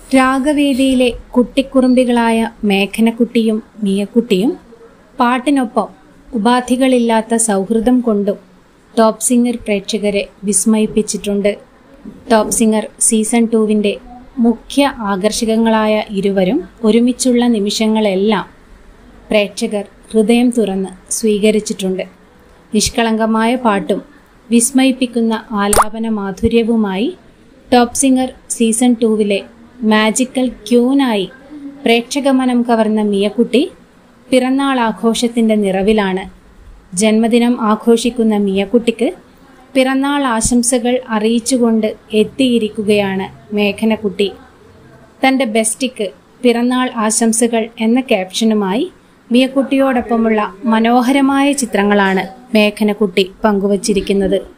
രാഗവേദിയിലെ കുട്ടിക്കുറുമ്പികളായ മേഘനക്കുട്ടിയും മിയക്കുട്ടിയും പാട്ടിനൊപ്പം ഉപാധികളില്ലാത്ത സൗഹൃദം കൊണ്ടും top singer പ്രേക്ഷകരെ വിസ്മയിപ്പിച്ചിട്ടുണ്ട് ടോപ്പ് സിംഗർ സീസൺ ടൂവിൻ്റെ മുഖ്യ ആകർഷകങ്ങളായ ഇരുവരും ഒരുമിച്ചുള്ള നിമിഷങ്ങളെല്ലാം പ്രേക്ഷകർ ഹൃദയം തുറന്ന് സ്വീകരിച്ചിട്ടുണ്ട് നിഷ്കളങ്കമായ പാട്ടും വിസ്മയിപ്പിക്കുന്ന ആലാപന മാധുര്യവുമായി ടോപ്പ് സിംഗർ സീസൺ ടൂവിലെ മാജിക്കൽ ക്യൂനായി പ്രേക്ഷക മനം കവർന്ന മിയക്കുട്ടി പിറന്നാൾ ആഘോഷത്തിൻ്റെ നിറവിലാണ് ജന്മദിനം ആഘോഷിക്കുന്ന മിയക്കുട്ടിക്ക് പിറന്നാൾ ആശംസകൾ അറിയിച്ചുകൊണ്ട് എത്തിയിരിക്കുകയാണ് മേഘനക്കുട്ടി തൻ്റെ ബെസ്റ്റിക്ക് പിറന്നാൾ ആശംസകൾ എന്ന ക്യാപ്ഷനുമായി മിയക്കുട്ടിയോടൊപ്പമുള്ള മനോഹരമായ ചിത്രങ്ങളാണ് മേഘനക്കുട്ടി പങ്കുവച്ചിരിക്കുന്നത്